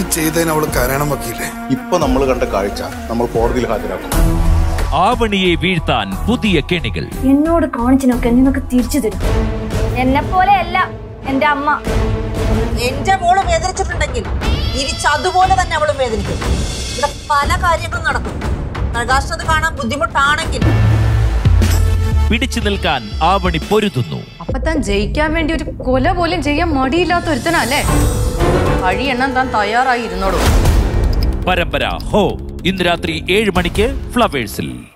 ചെയ്തതിന് അവള് കരണം വക്കീലേ ഇപ്പൊ നമ്മൾ കണ്ട കാഴ്ച നമ്മൾ കോടതിയിൽ ഹാജരാക്കും ആവണിയെ വീഴ്ത്താൻ പുതിയ കെണികൾ എന്നോട് കാണിച്ചതിനൊക്കെ നിങ്ങൾക്ക് തിരിച്ചു തരും എന്നെ പോലെയല്ല എന്റെ അമ്മ എന്റെ മോള് വേദനിച്ചിട്ടുണ്ടെങ്കിൽ തിരിച്ചതുപോലെ തന്നെ അവളും വേദനിക്കും ഇവിടെ പല കാര്യങ്ങളും നടക്കും പ്രകാശ് അത് കാണാൻ ബുദ്ധിമുട്ടാണെങ്കിൽ പിടിച്ചു നിൽക്കാൻ ആവണി പൊരുതുന്നു അപ്പൊ താൻ ജയിക്കാൻ വേണ്ടി ഒരു കൊല പോലും ചെയ്യാൻ മടിയില്ലാത്ത ഒരുത്തനല്ലേ കഴി എണ്ണാൻ താൻ തയ്യാറായി ഇരുന്നോളൂ പരമ്പര ഹോ ഇന്ന് രാത്രി ഏഴ് മണിക്ക് ഫ്ലവേഴ്സിൽ